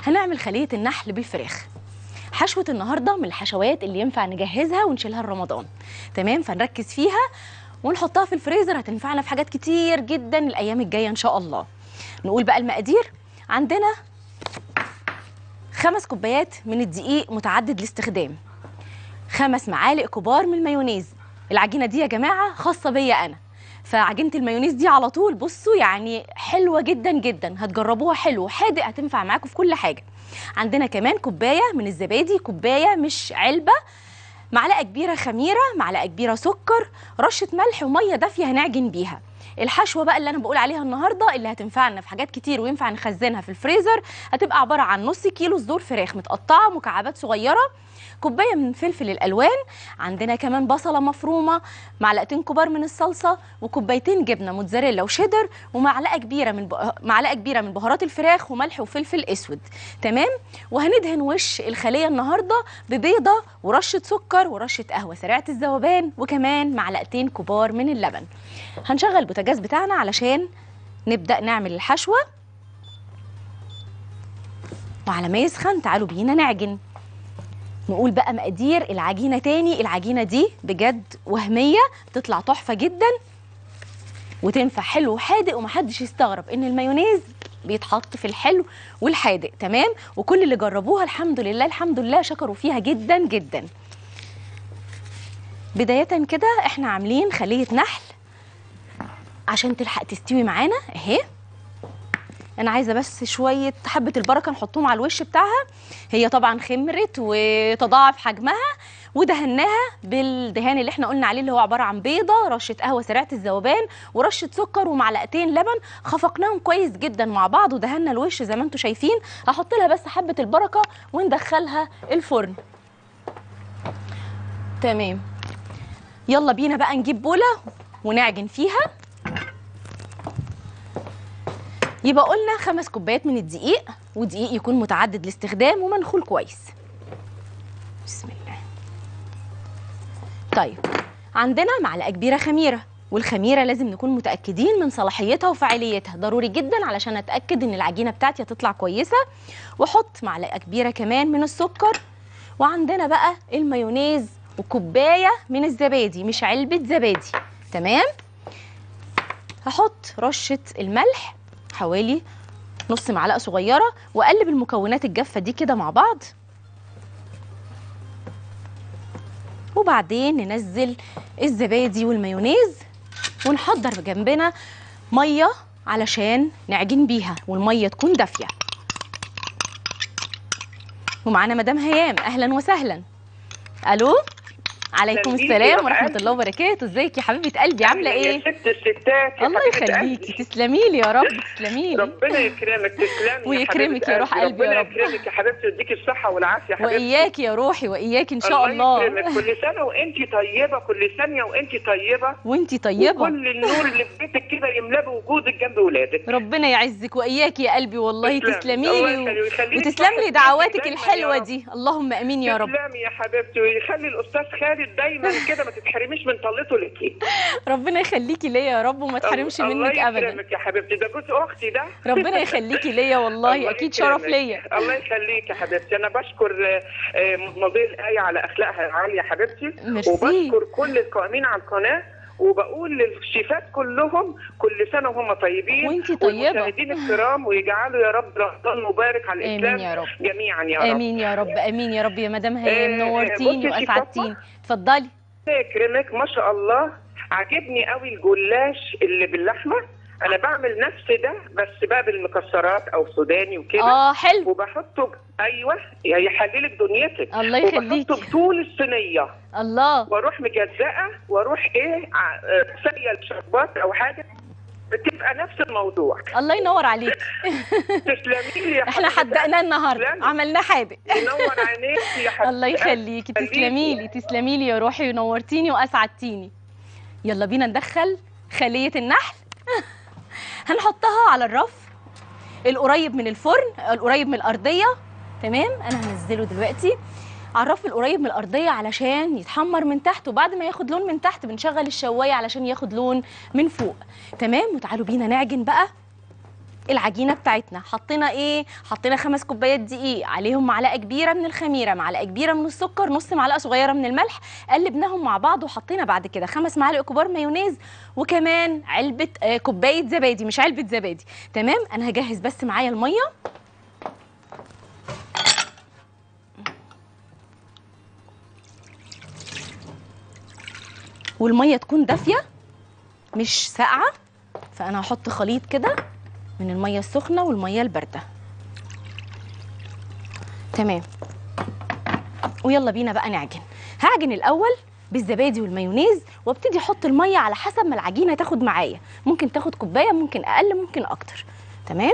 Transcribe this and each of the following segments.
هنعمل خليه النحل بالفراخ حشوه النهارده من الحشوات اللي ينفع نجهزها ونشيلها لرمضان تمام فنركز فيها ونحطها في الفريزر هتنفعنا في حاجات كتير جدا الايام الجايه ان شاء الله نقول بقى المقادير عندنا خمس كوبايات من الدقيق متعدد الاستخدام خمس معالق كبار من المايونيز العجينه دي يا جماعه خاصه بيا انا فعجينه المايونيز دي على طول بصوا يعني حلوه جدا جدا هتجربوها حلو حادق هتنفع معاكم في كل حاجه عندنا كمان كوبايه من الزبادي كوبايه مش علبه معلقه كبيره خميره معلقه كبيره سكر رشه ملح وميه دافيه هنعجن بيها الحشوه بقى اللي انا بقول عليها النهارده اللي هتنفعنا في حاجات كتير وينفع نخزنها في الفريزر هتبقى عباره عن نص كيلو صدور فراخ متقطعه مكعبات صغيره كوبايه من فلفل الالوان عندنا كمان بصله مفرومه معلقتين كبار من الصلصه وكوبايتين جبنه موتزاريلا وشيدر ومعلقه كبيره من ب... معلقه كبيره من بهارات الفراخ وملح وفلفل اسود تمام وهندهن وش الخليه النهارده ببيضه ورشه سكر ورشه قهوه سريعه الذوبان وكمان معلقتين كبار من اللبن هنشغل البوتاجاز بتاعنا علشان نبدا نعمل الحشوه وعلى ما يسخن تعالوا بينا نعجن نقول بقى مقادير العجينه تاني العجينه دي بجد وهميه بتطلع تحفه جدا وتنفع حلو وحادق ومحدش يستغرب ان المايونيز بيتحط في الحلو والحادق تمام وكل اللي جربوها الحمد لله الحمد لله شكروا فيها جدا جدا بدايه كده احنا عاملين خليه نحل عشان تلحق تستوي معانا اهي انا عايزه بس شويه حبه البركه نحطهم على الوش بتاعها هي طبعا خمرت وتضاعف حجمها ودهناها بالدهان اللي احنا قلنا عليه اللي هو عباره عن بيضه رشه قهوه سريعه الذوبان ورشه سكر ومعلقتين لبن خفقناهم كويس جدا مع بعض ودهنا الوش زي ما انتم شايفين هحط لها بس حبه البركه وندخلها الفرن تمام يلا بينا بقى نجيب بوله ونعجن فيها يبقى قلنا خمس كوبايات من الدقيق ودقيق يكون متعدد الاستخدام ومنخول كويس بسم الله طيب عندنا معلقه كبيره خميره والخميره لازم نكون متاكدين من صلاحيتها وفعاليتها ضروري جدا علشان اتاكد ان العجينه بتاعتي هتطلع كويسه واحط معلقه كبيره كمان من السكر وعندنا بقى المايونيز وكوبايه من الزبادي مش علبه زبادي تمام هحط رشه الملح حوالي نص معلقه صغيره واقلب المكونات الجافه دي كده مع بعض وبعدين ننزل الزبادي والمايونيز ونحضر جنبنا ميه علشان نعجن بيها والميه تكون دافيه ومعانا مدام هيام اهلا وسهلا الو عليكم تسلمي السلام يا ورحمه قلبي. الله وبركاته ازيك يا حبيبه قلبي عامله يا ايه ست الستات يا الله حبيبة يخليكي قلبي. تسلمي لي يا رب تسلمي لي ربنا يكرمك تسلمي يا ويكرمك حبيبة يا روح قلبي يا ربنا رب. يكرمك يا حبيبتي ويديك الصحة والعافية يا حبيبتي واياكي يا روحي واياكي ان شاء الله يكرمك كل سنة وانت طيبة كل ثانية وانت طيبة وانتي طيبه وكل النور اللي في بيتك كده يملاه بوجودك جنب ولادك ربنا يعزك واياكي يا قلبي والله تسلمي. تسلمي الله لي يخلي- ويخليلك وتسلم لي واحد دعواتك دايماً يا الحلوه رب. دي اللهم امين يا رب تسلمي يا حبيبتي ويخلي الاستاذ خالد دايما كده ما تتحرميش من طلته لك ربنا يخليكي ليا يا رب وما تحرمش منك الله ابدا يكرمك يا حبيبتي ده جوز اختي ده ربنا يخليكي ليا والله الله اكيد شرف يكرمك. ليا الله يخليك يا حبيبتي انا بشكر آه، آه، مضي الايه على اخلاقها العاليه يا حبيبتي ميرسي. وبشكر كل القائمين على القناه وبقول للشيفات كلهم كل سنه وهم طيبين وانتي طيبة. والمشاهدين الكرام ويجعلوا يا رب رمضان مبارك على آمين الاسلام يا رب. جميعا يا رب امين يا رب امين يا رب يا مدام هيام آه، بصي نورتيني يا شيخ واسعدتيني فاطمة. اتفضلي الله يكرمك ما شاء الله عاجبني قوي الجلاش اللي باللحمه انا بعمل نفس ده بس بقى بالمكسرات او سوداني وكده اه حلو وبحطه ب... ايوه يحللك دنيتك الله يخليكي. وبحطه بطول الصينيه الله واروح مجزأه واروح ايه ع- آه، ساقيه الشربات او حاجه بتبقى نفس الموضوع الله ينور عليك تسلمي لي يا احنا حبيبة حدقناه النهارده تسلمي. عملناه حادق ينور عينيك يا حبيبتي الله يخليكي تسلمي لي تسلمي لي يا روحي ونورتيني واسعدتيني يلا بينا ندخل خليه النحل هنحطها على الرف القريب من الفرن القريب من الارضيه تمام انا هنزله دلوقتي على الرف القريب من الارضيه علشان يتحمر من تحت وبعد ما ياخد لون من تحت بنشغل الشوايه علشان ياخد لون من فوق تمام وتعالوا بينا نعجن بقى العجينه بتاعتنا حطينا ايه حطينا خمس كوبايات دقيق عليهم معلقه كبيره من الخميره معلقه كبيره من السكر نص معلقه صغيره من الملح قلبناهم مع بعض وحطينا بعد كده خمس معالق كبار مايونيز وكمان علبه آه كوبايه زبادي مش علبه زبادي تمام انا هجهز بس معايا الميه والميه تكون دافيه مش ساقعه فانا هحط خليط كده من الميه السخنه والميه البارده تمام ويلا بينا بقى نعجن هعجن الاول بالزبادي والمايونيز وابتدي احط الميه على حسب ما العجينه تاخد معايا ممكن تاخد كوبايه ممكن اقل ممكن اكتر تمام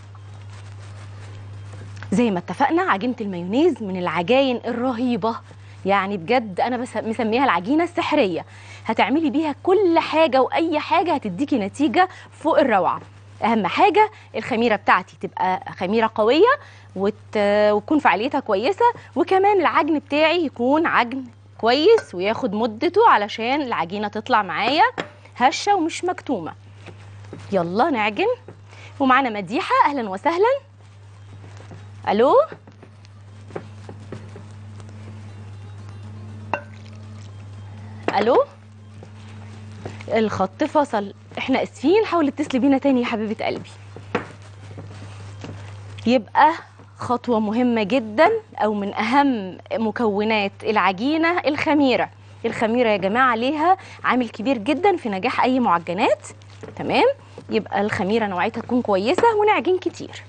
زي ما اتفقنا عجينه المايونيز من العجاين الرهيبه يعني بجد انا بس مسميها العجينه السحريه هتعملي بيها كل حاجه واي حاجه هتديكي نتيجه فوق الروعه اهم حاجه الخميره بتاعتي تبقى خميره قويه وت... وتكون فعاليتها كويسه وكمان العجن بتاعي يكون عجن كويس وياخد مدته علشان العجينه تطلع معايا هشه ومش مكتومه يلا نعجن ومعانا مديحه اهلا وسهلا الو الو الخط فصل احنا اسفين حاولي اتصلي بينا تاني يا حبيبه قلبي يبقى خطوه مهمه جدا او من اهم مكونات العجينه الخميره الخميره يا جماعه ليها عامل كبير جدا في نجاح اي معجنات تمام يبقى الخميره نوعيتها تكون كويسه ونعجن كتير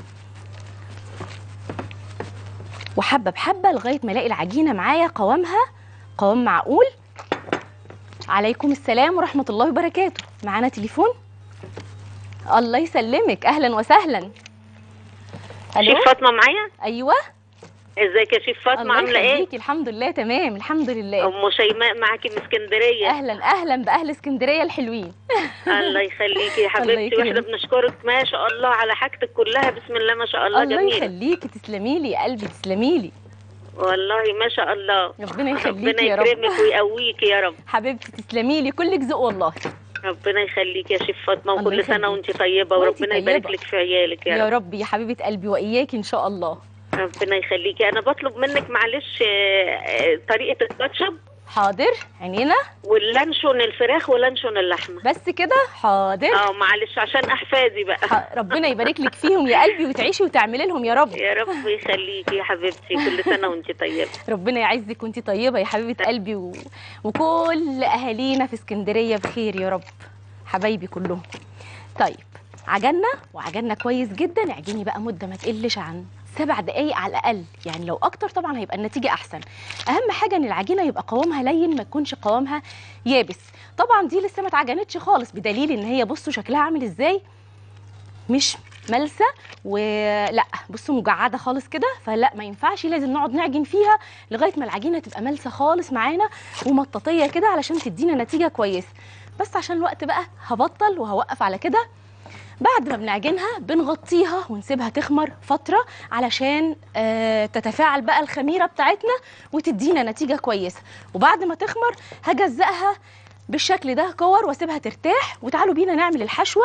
وحبه بحبه لغايه ما الاقي العجينه معايا قوامها قوام معقول عليكم السلام ورحمة الله وبركاته معانا تليفون الله يسلمك أهلا وسهلا ألو شيف فاطمه معايا أيوة ازيك يا شيف فاطمه الله عامله ايه يخليكي الحمد لله تمام الحمد لله ام شيماء معاكي من اسكندريه أهلا أهلا بأهل اسكندرية الحلوين الله يخليكي يا حبيبتي يكرمك. واحنا بنشكرك ما شاء الله على حاجتك كلها بسم الله ما شاء الله, الله جميله يخليكي تسلمي لي يا قلبي تسلمي لي والله ما شاء الله ربنا ربنا يخليكي يا رب يكرمك ويقويكي يا رب حبيبتي تسلمي لي كلك ذوق والله ربنا يخليك يا شيف فاطمه الله وكل سنه يخليك. وانت طيبه وانتي وربنا يبارك طيبة. لك في عيالك يا يا رب رب يا حبيبة قلبي وإياك إن شاء الله ربنا يخليكي انا بطلب منك معلش آه، آه، طريقه الكاتشب حاضر عينينا واللانشون الفراخ ولانشون اللحمه بس كده حاضر اه معلش عشان احفادي بقى ح- ربنا يبارك لك فيهم يا قلبي وتعيشي وتعملي لهم يا رب يا رب يخليكي يا حبيبتي كل سنه وانت طيبه ربنا يعزك وانت طيبه يا حبيبه قلبي و... وكل اهالينا في اسكندريه بخير يا رب حبايبي كلهم طيب عجنا وعجنا كويس جدا اعجني بقى مده ما تقلش عن سبع دقايق على الاقل يعني لو اكتر طبعا هيبقى النتيجه احسن اهم حاجه ان العجينه يبقى قوامها لين ما يكونش قوامها يابس طبعا دي لسه ما اتعجنتش خالص بدليل ان هي بصوا شكلها عامل ازاي مش ملسه ولا بصوا مجعده خالص كده فلا ما ينفعش لازم نقعد نعجن فيها لغايه ما العجينه تبقى ملسه خالص معانا ومطاطيه كده علشان تدينا نتيجه كويسه بس عشان الوقت بقى هبطل وهوقف على كده بعد ما بنعجنها بنغطيها ونسيبها تخمر فتره علشان آه تتفاعل بقى الخميره بتاعتنا وتدينا نتيجه كويسه وبعد ما تخمر هجزأها بالشكل ده كور واسيبها ترتاح وتعالوا بينا نعمل الحشوه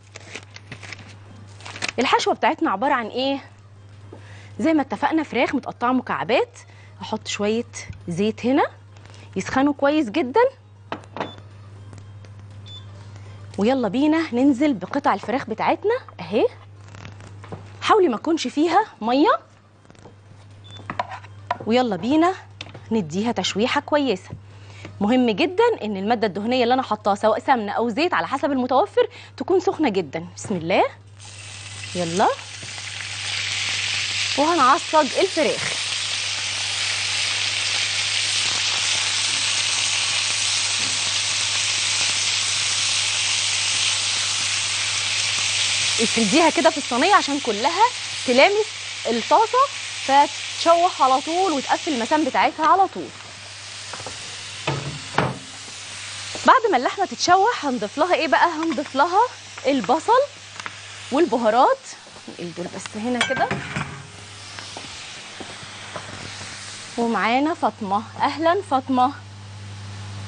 الحشوه بتاعتنا عباره عن ايه زي ما اتفقنا فراخ متقطعه مكعبات هحط شويه زيت هنا يسخنوا كويس جدا ويلا بينا ننزل بقطع الفراخ بتاعتنا اهي حاولي ما تكونش فيها ميه ويلا بينا نديها تشويحه كويسه مهم جدا ان الماده الدهنيه اللي انا حطاها سواء سمنه او زيت على حسب المتوفر تكون سخنه جدا بسم الله يلا وهنعصج الفراخ افرديها كده في الصينيه عشان كلها تلامس الطاسه فتشوح على طول وتقفل المسام بتاعتها على طول بعد ما اللحمه تتشوح هنضيف لها ايه بقى هنضيف لها البصل والبهارات نقل دول بس هنا كده ومعانا فاطمه اهلا فاطمه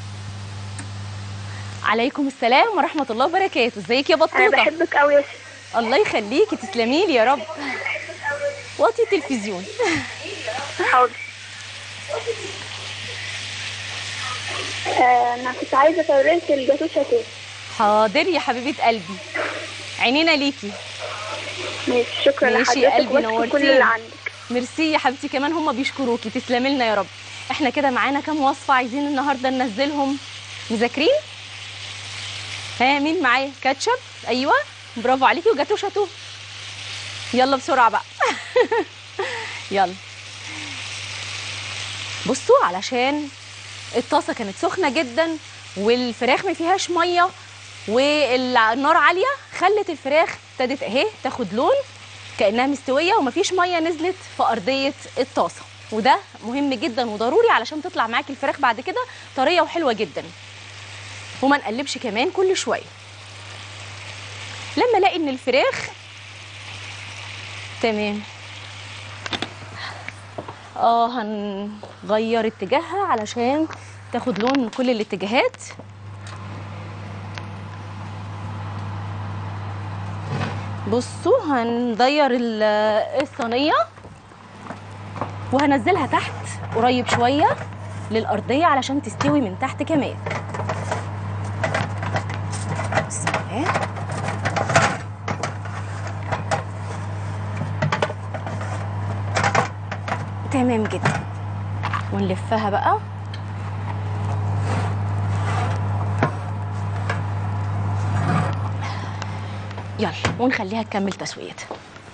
عليكم السلام ورحمه الله وبركاته ازيك يا انا بطوطه بحبك قوي يا شيخ الله يخليكي تسلمي لي يا رب وطي التلفزيون حاضر آه، انا كنت عايزه طريقه الجاتو شاتو حاضر يا حبيبه قلبي عينينا ليكي ماشي شكرا ماشي يا لحضرتك قلبي، واشكر كل نورتيني. اللي عندك ميرسي يا حبيبتي كمان هم بيشكروكي تسلمي لنا يا رب احنا كده معانا كام وصفه عايزين النهارده ننزلهم مذاكرين ها مين معايا كاتشب ايوه برافو عليكي وجاتو شاتو يلا بسرعه بقى يلا بصوا علشان الطاسه كانت سخنه جدا والفراخ ما فيهاش ميه والنار عاليه خلت الفراخ ابتدت اهي تاخد لون كانها مستويه ومفيش ميه نزلت في ارضيه الطاسه وده مهم جدا وضروري علشان تطلع معاكي الفراخ بعد كده طريه وحلوه جدا وما نقلبش كمان كل شويه لما الاقي ان الفراخ تمام اه هنغير اتجاهها علشان تاخد لون من كل الاتجاهات بصوا هنغير ال- الصينيه وهنزلها تحت قريب شويه للارضيه علشان تستوي من تحت كمان بسم الله تمام جدا ونلفها بقى يلا ونخليها تكمل تسويتها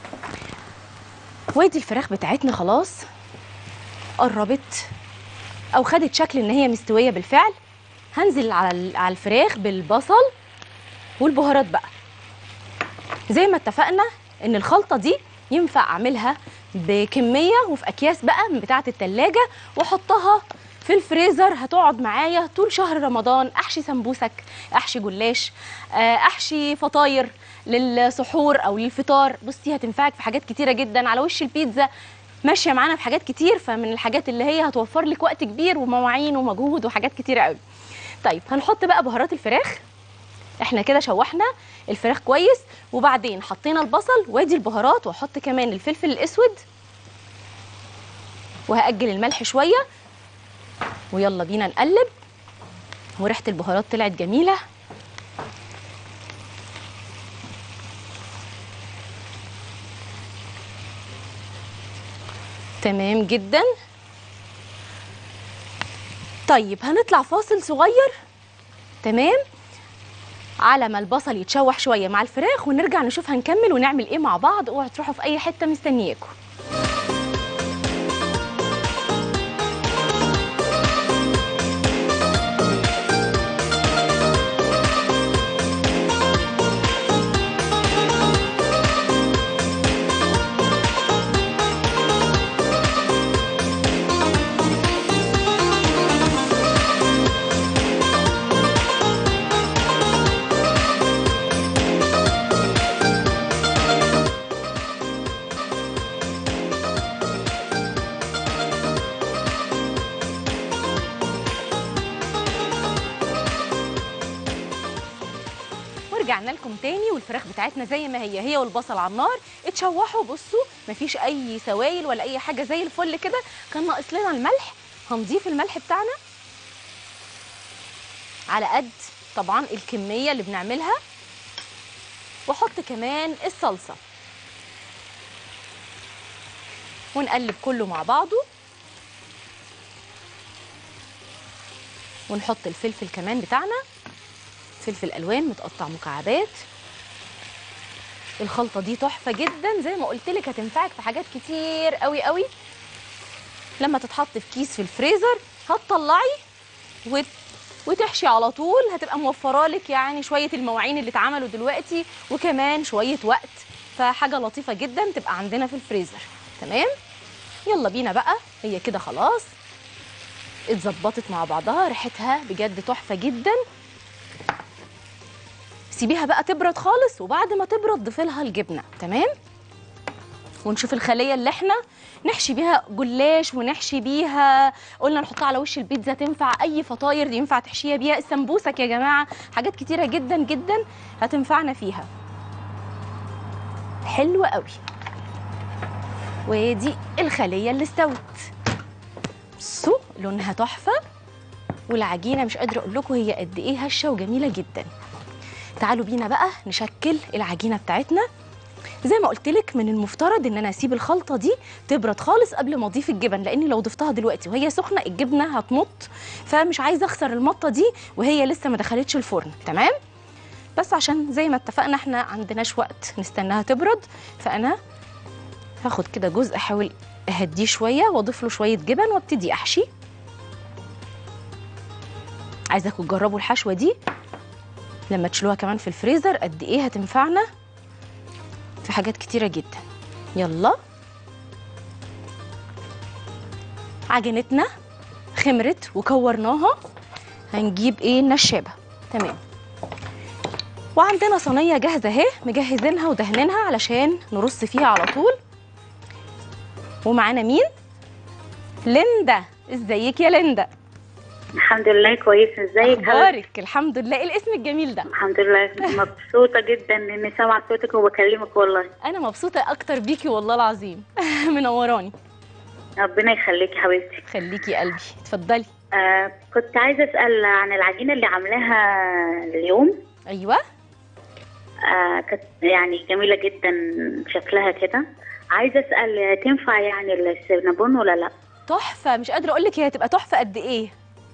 وادي الفراخ بتاعتنا خلاص قربت او خدت شكل ان هي مستويه بالفعل هنزل على ال- على الفراخ بالبصل والبهارات بقى زي ما اتفقنا ان الخلطه دي ينفع اعملها بكميه وفي اكياس بقى من بتاعه التلاجة واحطها في الفريزر هتقعد معايا طول شهر رمضان احشي سمبوسك احشي جلاش آه، احشي فطاير للسحور او للفطار بصي هتنفعك في حاجات كتيره جدا على وش البيتزا ماشيه معانا في حاجات كتير فمن الحاجات اللي هي هتوفر لك وقت كبير ومواعين ومجهود وحاجات كتيره قوي طيب هنحط بقى بهارات الفراخ احنا كده شوحنا الفراخ كويس وبعدين حطينا البصل وادي البهارات واحط كمان الفلفل الاسود وهاجل الملح شويه ويلا بينا نقلب وريحه البهارات طلعت جميله تمام جدا طيب هنطلع فاصل صغير تمام على ما البصل يتشوح شويه مع الفراخ ونرجع نشوف هنكمل ونعمل ايه مع بعض اوعوا تروحوا في اي حته مستنياكم ورجعنا لكم تاني والفراخ بتاعتنا زي ما هي هي والبصل على النار اتشوحوا بصوا مفيش اي سوائل ولا اي حاجه زي الفل كده كان ناقص لنا الملح هنضيف الملح بتاعنا على قد طبعا الكميه اللي بنعملها واحط كمان الصلصه ونقلب كله مع بعضه ونحط الفلفل كمان بتاعنا فلفل الوان متقطع مكعبات الخلطه دي تحفه جدا زي ما قلت لك هتنفعك في حاجات كتير قوي قوي لما تتحط في كيس في الفريزر هتطلعي وت... وتحشي على طول هتبقى موفره لك يعني شويه المواعين اللي اتعملوا دلوقتي وكمان شويه وقت فحاجه لطيفه جدا تبقى عندنا في الفريزر تمام يلا بينا بقى هي كده خلاص اتظبطت مع بعضها ريحتها بجد تحفه جدا سيبيها بقى تبرد خالص وبعد ما تبرد ضيفي لها الجبنه تمام ونشوف الخليه اللي احنا نحشي بيها جلاش ونحشي بيها قلنا نحطها على وش البيتزا تنفع اي فطاير دي ينفع تحشيها بيها السمبوسك يا جماعه حاجات كتيره جدا جدا هتنفعنا فيها حلو قوي ودي الخليه اللي استوت بصوا لونها تحفه والعجينه مش قادره اقول لكم هي قد ايه هشه وجميله جدا تعالوا بينا بقى نشكل العجينه بتاعتنا زي ما قلت لك من المفترض ان انا اسيب الخلطه دي تبرد خالص قبل ما اضيف الجبن لان لو ضفتها دلوقتي وهي سخنه الجبنه هتمط فمش عايزه اخسر المطه دي وهي لسه ما دخلتش الفرن تمام بس عشان زي ما اتفقنا احنا عندناش وقت نستناها تبرد فانا هاخد كده جزء احاول اهديه شويه واضيف له شويه جبن وابتدي احشي عايزاكم تجربوا الحشوه دي لما تشيلوها كمان في الفريزر قد ايه هتنفعنا في حاجات كتيره جدا يلا عجينتنا خمرت وكورناها هنجيب ايه النشابه تمام وعندنا صينيه جاهزه اهي مجهزينها ودهنينها علشان نرص فيها على طول ومعانا مين ليندا ازيك يا ليندا الحمد لله كويسة ازيك حضرتك؟ اخبارك الحمد لله ايه الاسم الجميل ده الحمد لله مبسوطة جدا اني سامعة صوتك وبكلمك والله انا مبسوطه اكتر بيكي والله العظيم منوراني ربنا يخليكي حبيبتي خليكي قلبي اتفضلي آه كنت عايزة اسأل عن العجينة اللي عاملاها اليوم ايوه آه كانت يعني جميلة جدا شكلها كده عايزة اسأل تنفع يعني السينابون ولا لا تحفه مش قادره اقول لك هي هتبقى تحفه قد ايه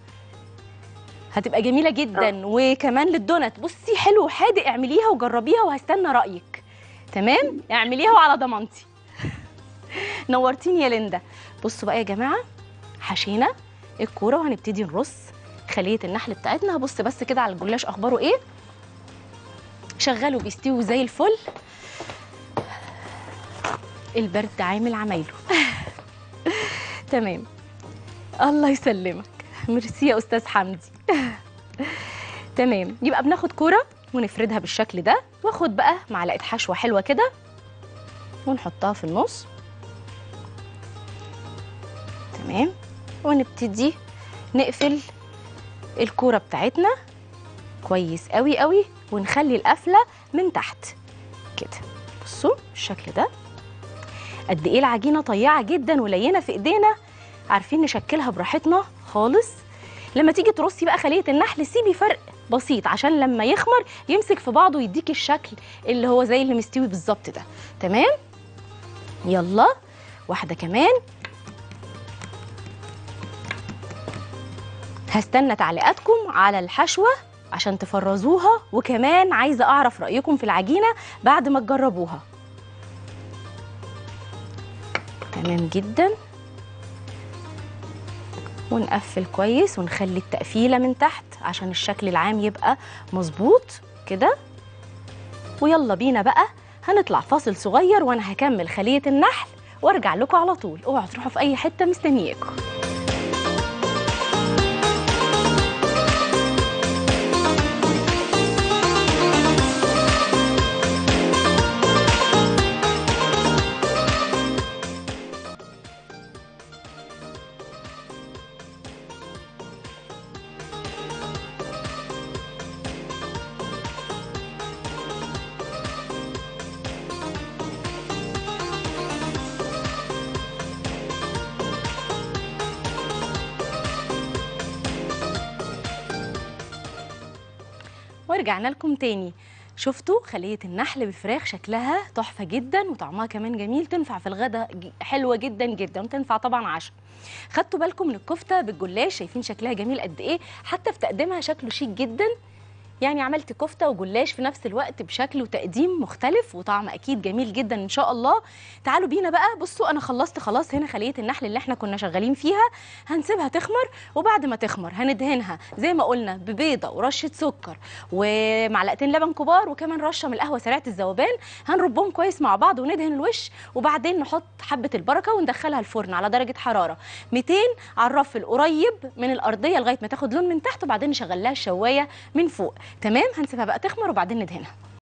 هتبقى جميله جدا وكمان للدونت بصي حلو وحادق اعمليها وجربيها وهستنى رايك تمام اعمليها وعلى ضمانتي نورتيني يا ليندا بصوا بقى يا جماعه حشينا الكوره وهنبتدي نرص خليه النحل بتاعتنا هبص بس كده على الجلاش اخباره ايه شغال وبيستوي زي الفل البرد عامل عمايله تمام الله يسلمك ميرسي يا استاذ حمدي تمام يبقى بناخد كوره ونفردها بالشكل ده واخد بقى معلقه حشوه حلوه كده ونحطها في النص تمام ونبتدي نقفل الكوره بتاعتنا كويس قوي قوي ونخلي القفله من تحت كده بصوا بالشكل ده قد ايه العجينه طيعه جدا ولينه في ايدينا عارفين نشكلها براحتنا خالص لما تيجي ترصي بقى خليه النحل سيبي فرق بسيط عشان لما يخمر يمسك في بعضه ويديكي الشكل اللي هو زي اللي مستوي بالظبط ده تمام يلا واحده كمان هستنى تعليقاتكم على الحشوه عشان تفرزوها وكمان عايزه اعرف رايكم في العجينه بعد ما تجربوها تمام جدا ونقفل كويس ونخلي التقفيله من تحت عشان الشكل العام يبقى مظبوط كده ويلا بينا بقى هنطلع فاصل صغير وانا هكمل خليه النحل وارجع لكم على طول اوعوا تروحوا في اي حته مستنياكم ورجعنا لكم تاني شفتوا خلية النحل بالفراخ شكلها تحفة جدا وطعمها كمان جميل تنفع في الغداء ج- حلوة جدا جدا وتنفع طبعا عشاء خدتوا بالكم من الكفتة بالجلاش شايفين شكلها جميل قد ايه حتى في تقديمها شكله شيك جدا يعني عملت كفته وجلاش في نفس الوقت بشكل وتقديم مختلف وطعم اكيد جميل جدا ان شاء الله تعالوا بينا بقى بصوا انا خلصت خلاص هنا خليه النحل اللي احنا كنا شغالين فيها هنسيبها تخمر وبعد ما تخمر هندهنها زي ما قلنا ببيضه ورشه سكر ومعلقتين لبن كبار وكمان رشه من القهوه سريعه الذوبان هنربهم كويس مع بعض وندهن الوش وبعدين نحط حبه البركه وندخلها الفرن على درجه حراره 200 على الرف القريب من الارضيه لغايه ما تاخد لون من تحت وبعدين نشغل لها الشوايه من فوق تمام هنسيبها بقى تخمر وبعدين ندهنها